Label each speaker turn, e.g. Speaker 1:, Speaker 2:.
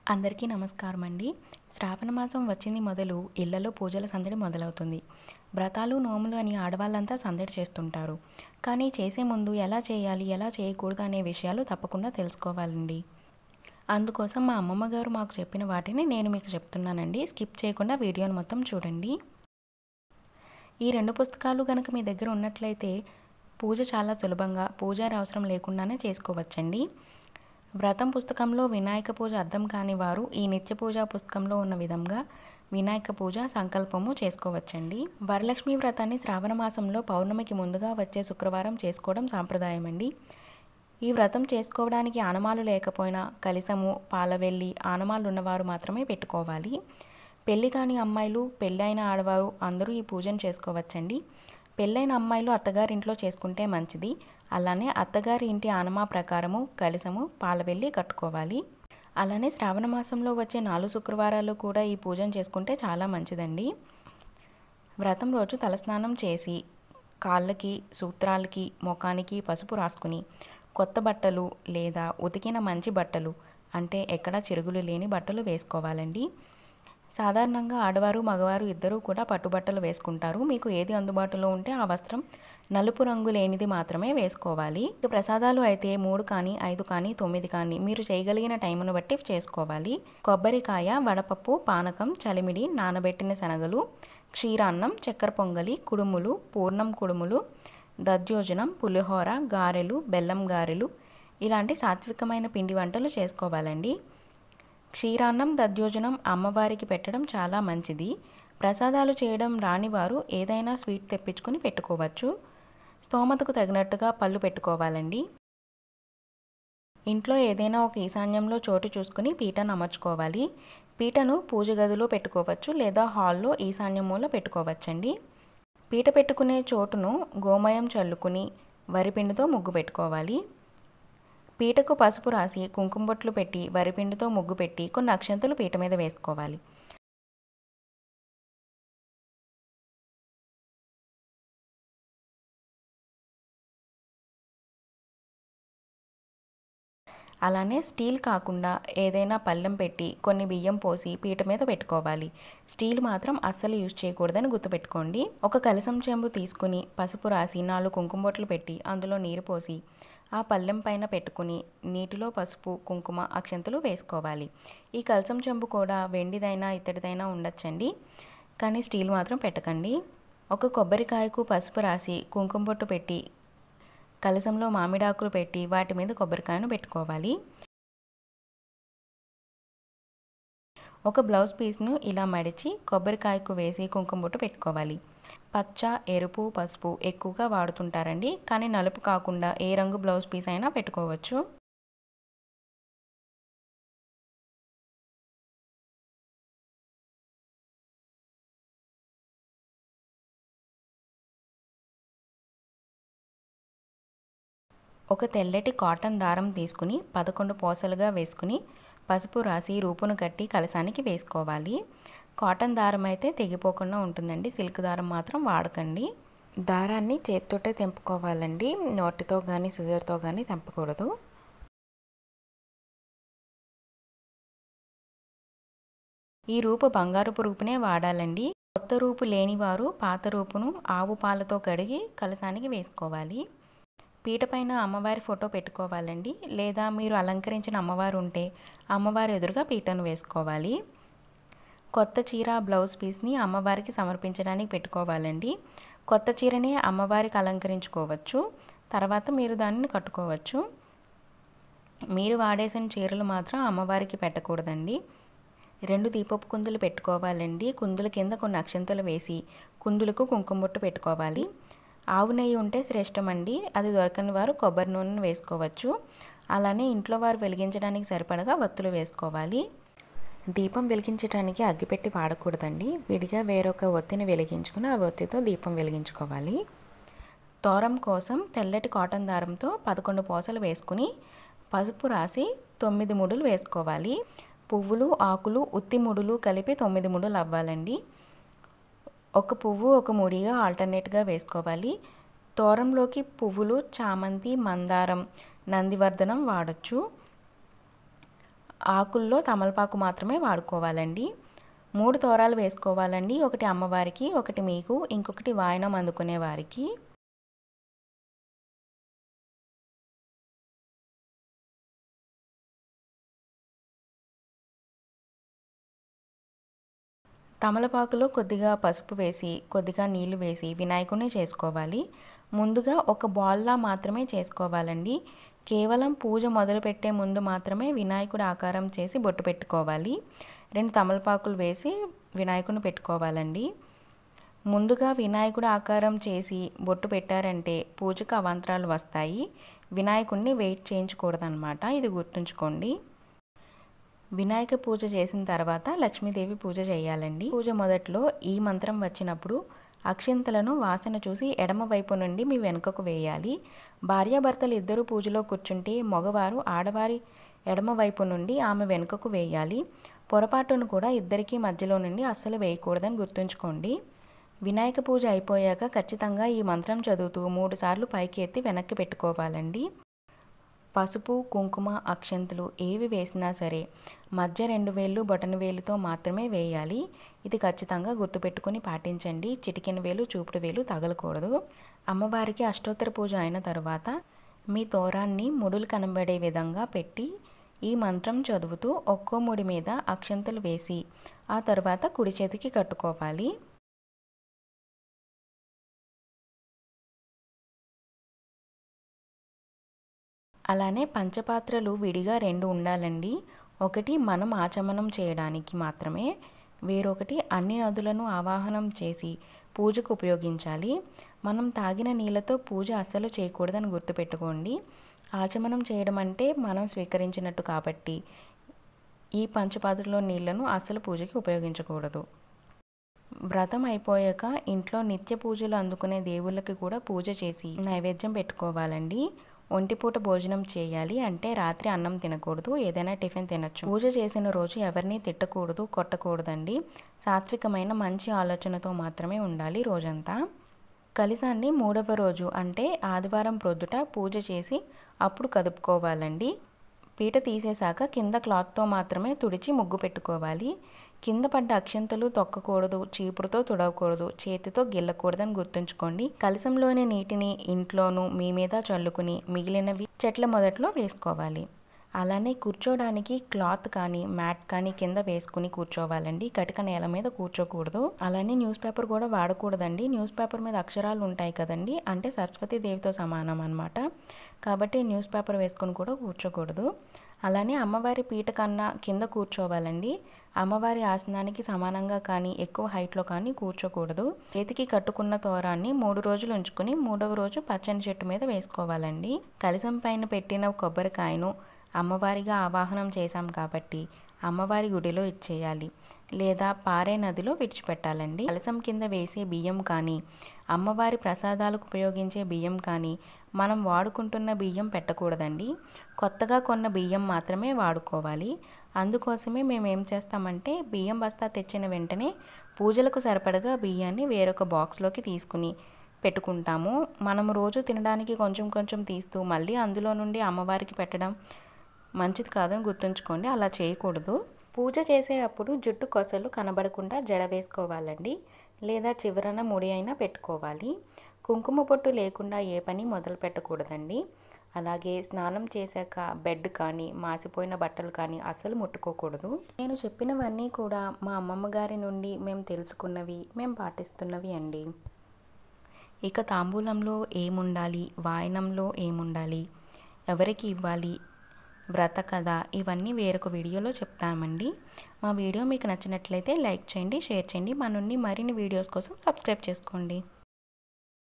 Speaker 1: అందరికీ నమస్కారం అండి శ్రావణ మాసం వచ్చింది మొదలు ఇళ్లలో పూజల సందడి మొదలవుతుంది వ్రతాలు నోములు అని ఆడవాళ్ళంతా సందడి చేస్తుంటారు కానీ చేసే ముందు ఎలా చేయాలి ఎలా చేయకూడదు అనే విషయాలు తప్పకుండా తెలుసుకోవాలండి అందుకోసం మా అమ్మమ్మ గారు మాకు చెప్పిన వాటిని నేను మీకు చెప్తున్నానండి స్కిప్ చేయకుండా వీడియోని మొత్తం చూడండి ఈ రెండు పుస్తకాలు కనుక మీ దగ్గర ఉన్నట్లయితే పూజ చాలా సులభంగా పూజారి అవసరం లేకుండానే చేసుకోవచ్చండి వ్రతం పుస్తకంలో వినాయక పూజ అర్థం కాని వారు ఈ నిత్య పూజ పుస్తకంలో ఉన్న విధంగా వినాయక పూజ సంకల్పము చేసుకోవచ్చండి వరలక్ష్మి వ్రతాన్ని శ్రావణ మాసంలో పౌర్ణమికి ముందుగా వచ్చే శుక్రవారం చేసుకోవడం సాంప్రదాయం అండి ఈ వ్రతం చేసుకోవడానికి ఆనమాలు లేకపోయినా కలిసము పాలవెల్లి ఆనమాలు ఉన్నవారు మాత్రమే పెట్టుకోవాలి పెళ్లి కాని అమ్మాయిలు పెళ్ళైన ఆడవారు అందరూ ఈ పూజను చేసుకోవచ్చండి పెళ్ళైన అమ్మాయిలు అత్తగారింట్లో చేసుకుంటే మంచిది అలానే అత్తగారి ఇంటి ఆనమా ప్రకారము కలిసము పాలవెల్లి కట్టుకోవాలి అలానే శ్రావణ మాసంలో వచ్చే నాలుగు శుక్రవారాలు కూడా ఈ పూజను చేసుకుంటే చాలా మంచిదండి వ్రతం రోజు తలస్నానం చేసి కాళ్ళకి సూత్రాలకి ముఖానికి పసుపు రాసుకుని కొత్త బట్టలు లేదా ఉతికిన మంచి బట్టలు అంటే ఎక్కడ చిరుగులు లేని బట్టలు వేసుకోవాలండి సాధారణంగా ఆడవారు మగవారు ఇద్దరూ కూడా పట్టుబట్టలు వేసుకుంటారు మీకు ఏది అందుబాటులో ఉంటే ఆ వస్త్రం నలుపు రంగు లేనిది మాత్రమే వేసుకోవాలి ఇక ప్రసాదాలు అయితే మూడు కానీ ఐదు కానీ తొమ్మిది కానీ మీరు చేయగలిగిన టైంను బట్టి చేసుకోవాలి కొబ్బరికాయ వడపప్పు పానకం చలిమిడి నానబెట్టిన శనగలు క్షీరాన్నం చక్కెర పొంగలి కుడుములు పూర్ణం కుడుములు దద్యోజనం పులిహోర గారెలు బెల్లం గారెలు ఇలాంటి సాత్వికమైన పిండి వంటలు చేసుకోవాలండి క్షీరాన్నం దద్యోజనం అమ్మవారికి పెట్టడం చాలా మంచిది ప్రసాదాలు చేయడం రానివారు ఏదైనా స్వీట్ తెప్పించుకొని పెట్టుకోవచ్చు స్తోమతకు తగినట్టుగా పళ్ళు పెట్టుకోవాలండి ఇంట్లో ఏదైనా ఒక ఈశాన్యంలో చోటు చూసుకుని పీటను అమర్చుకోవాలి పీటను పూజ గదిలో పెట్టుకోవచ్చు లేదా హాల్లో ఈశాన్యం మూల పెట్టుకోవచ్చండి పీట పెట్టుకునే చోటును గోమయం చల్లుకుని వరిపిండితో ముగ్గు పెట్టుకోవాలి పీటకు పసుపు రాసి కుంకుమ బొట్లు పెట్టి వరిపిండితో ముగ్గు పెట్టి కొన్ని అక్షంతలు పీట మీద వేసుకోవాలి అలానే స్టీల్ కాకుండా ఏదైనా పళ్ళెం పెట్టి కొన్ని బియ్యం పోసి పీట మీద పెట్టుకోవాలి స్టీల్ మాత్రం అస్సలు యూజ్ చేయకూడదని గుర్తుపెట్టుకోండి ఒక కలసం చెంబు తీసుకుని పసుపు రాసి నాలుగు కుంకుమ బొట్లు పెట్టి అందులో నీరు పోసి ఆ పళ్ళెం పైన పెట్టుకుని నీటిలో పసుపు కుంకుమ అక్షంతలు వేసుకోవాలి ఈ కలసం చెంబు కూడా వెండిదైనా ఇత్తడిదైనా ఉండొచ్చండి కానీ స్టీల్ మాత్రం పెట్టకండి ఒక కొబ్బరికాయకు పసుపు రాసి కుంకుమ బొట్టు పెట్టి కలసంలో మామిడాకులు పెట్టి వాటి మీద కొబ్బరికాయను పెట్టుకోవాలి ఒక బ్లౌజ్ పీస్ను ఇలా మడిచి కొబ్బరికాయకు వేసి కుంకుమ బొట్టు పెట్టుకోవాలి పచ్చ ఎరుపు పసుపు ఎక్కువగా వాడుతుంటారండి కానీ నలుపు కాకుండా ఏ రంగు బ్లౌజ్ పీస్ అయినా పెట్టుకోవచ్చు ఒక తెల్లటి కాటన్ దారం తీసుకుని పదకొండు పోసలుగా వేసుకుని పసుపు రాసి రూపును కట్టి కలసానికి వేసుకోవాలి కాటన్ దారం అయితే తెగిపోకుండా ఉంటుందండి సిల్క్ దారం మాత్రం వాడకండి దారాన్ని చేతితోటే తెంపుకోవాలండి నోటితో కానీ సిజర్తో కానీ తెంపకూడదు ఈ రూపు బంగారపు రూపునే వాడాలండి కొత్త రూపు లేనివారు పాత రూపును ఆవు పాలతో కడిగి కలసానికి వేసుకోవాలి పీట పైన అమ్మవారి ఫోటో పెట్టుకోవాలండి లేదా మీరు అలంకరించిన అమ్మవారు ఉంటే అమ్మవారి ఎదురుగా పీటను వేసుకోవాలి కొత్త చీర బ్లౌజ్ పీస్ని అమ్మవారికి సమర్పించడానికి పెట్టుకోవాలండి కొత్త చీరని అమ్మవారికి అలంకరించుకోవచ్చు తర్వాత మీరు దానిని కట్టుకోవచ్చు మీరు వాడేసిన చీరలు మాత్రం అమ్మవారికి పెట్టకూడదండి రెండు దీపపు కుందులు పెట్టుకోవాలండి కుందుల కింద కొన్ని అక్షంతలు వేసి కుందులకు కుంకుమ బొట్టు పెట్టుకోవాలి ఆవు నెయ్యి ఉంటే శ్రేష్టమండి అది దొరకని వారు కొబ్బరి నూనెను వేసుకోవచ్చు అలానే ఇంట్లో వారు వెలిగించడానికి సరిపడగా వత్తులు వేసుకోవాలి దీపం వెలిగించడానికి అగ్గిపెట్టి వాడకూడదండి విడిగా వేరొక ఒత్తిని వెలిగించుకుని ఆ ఒత్తితో దీపం వెలిగించుకోవాలి తోరం కోసం తెల్లటి కాటన్ దారంతో పదకొండు పోసలు వేసుకుని పసుపు రాసి తొమ్మిది ముడులు వేసుకోవాలి పువ్వులు ఆకులు ఉత్తి ముడులు కలిపి తొమ్మిది ముడులు అవ్వాలండి ఒక పువ్వు ఒక ముడిగా ఆల్టర్నేట్గా వేసుకోవాలి తోరంలోకి పువ్వులు చామంతి మందారం నందివర్ధనం వాడచ్చు ఆకుల్లో తమలపాకు మాత్రమే వాడుకోవాలండి మూడు తోరాలు వేసుకోవాలండి ఒకటి అమ్మవారికి ఒకటి మీకు ఇంకొకటి వాయనం అందుకునే వారికి తమలపాకులో కొద్దిగా పసుపు వేసి కొద్దిగా నీళ్లు వేసి వినాయకుడిని చేసుకోవాలి ముందుగా ఒక బాల్లా మాత్రమే చేసుకోవాలండి కేవలం పూజ మొదలుపెట్టే ముందు మాత్రమే వినాయకుడి ఆకారం చేసి బొట్టు పెట్టుకోవాలి రెండు తమలపాకులు వేసి వినాయకుడిని పెట్టుకోవాలండి ముందుగా వినాయకుడి ఆకారం చేసి బొట్టు పెట్టారంటే పూజకు అవాంతరాలు వస్తాయి వినాయకుడిని వెయిట్ చేయించకూడదనమాట ఇది గుర్తుంచుకోండి వినాయక పూజ చేసిన తర్వాత లక్ష్మీదేవి పూజ చేయాలండి పూజ మొదట్లో ఈ మంత్రం వచ్చినప్పుడు అక్షింతలను వాసన చూసి ఎడమ వైపు నుండి మీ వెనుకకు వేయాలి భార్యాభర్తలు ఇద్దరు పూజలో కూర్చుంటే మగవారు ఆడవారి ఎడమ వైపు నుండి ఆమె వెనుకకు వేయాలి పొరపాటును కూడా ఇద్దరికీ మధ్యలో నుండి అస్సలు వేయకూడదని గుర్తుంచుకోండి వినాయక పూజ అయిపోయాక ఖచ్చితంగా ఈ మంత్రం చదువుతూ మూడుసార్లు పైకి ఎత్తి వెనక్కి పెట్టుకోవాలండి పసుపు కుంకుమ అక్షంతులు ఏవి వేసినా సరే మధ్య రెండు వేళ్ళు బొటన వేలుతో మాత్రమే వేయాలి ఇది ఖచ్చితంగా గుర్తుపెట్టుకుని పాటించండి చిటికెన వేలు చూపుడు వేలు తగలకూడదు అమ్మవారికి అష్టోత్తర పూజ అయిన తర్వాత మీ తోరాన్ని ముడులు కనబడే విధంగా పెట్టి ఈ మంత్రం చదువుతూ ఒక్కో ముడి మీద అక్షంతలు వేసి ఆ తర్వాత కుడి చేతికి కట్టుకోవాలి అలానే పంచపాత్రలు విడిగా రెండు ఉండాలండి ఒకటి మనం ఆచమనం చేయడానికి మాత్రమే వేరొకటి అన్ని నదులను ఆవాహనం చేసి పూజకు ఉపయోగించాలి మనం తాగిన నీళ్ళతో పూజ అస్సలు చేయకూడదని గుర్తుపెట్టుకోండి ఆచమనం చేయడం అంటే మనం స్వీకరించినట్టు కాబట్టి ఈ పంచపాత్రలో నీళ్లను అస్సలు పూజకి ఉపయోగించకూడదు వ్రతం అయిపోయాక ఇంట్లో నిత్య పూజలు అందుకునే దేవుళ్ళకి కూడా పూజ చేసి నైవేద్యం పెట్టుకోవాలండి ఒంటిపూట భోజనం చేయాలి అంటే రాత్రి అన్నం తినకూడదు ఏదైనా టిఫిన్ తినచ్చు పూజ చేసిన రోజు ఎవరిని తిట్టకూడదు కొట్టకూడదండి సాత్వికమైన మంచి ఆలోచనతో మాత్రమే ఉండాలి రోజంతా కలిసాన్ని మూడవ రోజు అంటే ఆదివారం ప్రొద్దుట పూజ చేసి అప్పుడు కదుపుకోవాలండి పీట తీసేశాక కింద క్లాత్తో మాత్రమే తుడిచి ముగ్గు పెట్టుకోవాలి కింద పడ్డ అక్షంతలు తొక్కకూడదు చీపురుతో తుడవకూడదు చేతితో గిల్లకూడదని గుర్తుంచుకోండి కలసంలోని నీటిని ఇంట్లోనూ మీ మీద చల్లుకుని మిగిలినవి చెట్ల మొదట్లో వేసుకోవాలి అలానే కూర్చోడానికి క్లాత్ కానీ మ్యాట్ కానీ కింద వేసుకుని కూర్చోవాలండి కటిక నేల మీద కూర్చోకూడదు అలానే న్యూస్ పేపర్ కూడా వాడకూడదండి న్యూస్ పేపర్ మీద అక్షరాలు ఉంటాయి కదండి అంటే సరస్వతి దేవితో సమానం అనమాట కాబట్టి న్యూస్ పేపర్ వేసుకొని కూడా కూర్చోకూడదు అలానే అమ్మవారి పీట కన్నా కింద కూర్చోవాలండి అమ్మవారి ఆసనానికి సమానంగా కానీ ఎక్కువ హైట్లో కానీ కూర్చోకూడదు చేతికి కట్టుకున్న తోరాన్ని మూడు రోజులు ఉంచుకుని మూడవ రోజు పచ్చని చెట్టు మీద వేసుకోవాలండి కలసం పైన పెట్టిన కొబ్బరికాయను అమ్మవారిగా ఆవాహనం చేశాం కాబట్టి అమ్మవారి గుడిలో ఇచ్చేయాలి లేదా పారే నదిలో విడిచిపెట్టాలండి కలసం కింద వేసే బియ్యం కానీ అమ్మవారి ప్రసాదాలకు ఉపయోగించే బియ్యం కానీ మనం వాడుకుంటున్న బియ్యం పెట్టకూడదండి కొత్తగా కొన్న బియ్యం మాత్రమే వాడుకోవాలి అందుకోసమే మేము ఏం చేస్తామంటే బియ్యం బస్తా తెచ్చిన వెంటనే పూజలకు సరిపడగా బియ్యాన్ని వేరొక బాక్స్లోకి తీసుకుని పెట్టుకుంటాము మనం రోజు తినడానికి కొంచెం కొంచెం తీస్తూ మళ్ళీ అందులో నుండి అమ్మవారికి పెట్టడం మంచిది కాదని గుర్తుంచుకోండి అలా చేయకూడదు పూజ చేసేటప్పుడు జుట్టు కొసలు కనబడకుండా జడ వేసుకోవాలండి లేదా చివరన ముడి అయినా పెట్టుకోవాలి కుంకుమ పొట్టు లేకుండా ఏ పని మొదలు పెట్టకూడదండి అలాగే స్నానం చేశాక బెడ్ కానీ మాసిపోయిన బట్టలు కానీ అస్సలు ముట్టుకోకూడదు నేను చెప్పినవన్నీ కూడా మా అమ్మమ్మ గారి నుండి మేము తెలుసుకున్నవి మేము పాటిస్తున్నవి అండి ఇక తాంబూలంలో ఏముండాలి వాయనంలో ఏముండాలి ఎవరికి ఇవ్వాలి వ్రత కథ ఇవన్నీ వేరొక వీడియోలో చెప్తామండి మా వీడియో మీకు నచ్చినట్లయితే లైక్ చేయండి షేర్ చేయండి మా నుండి మరిన్ని వీడియోస్ కోసం సబ్స్క్రైబ్ చేసుకోండి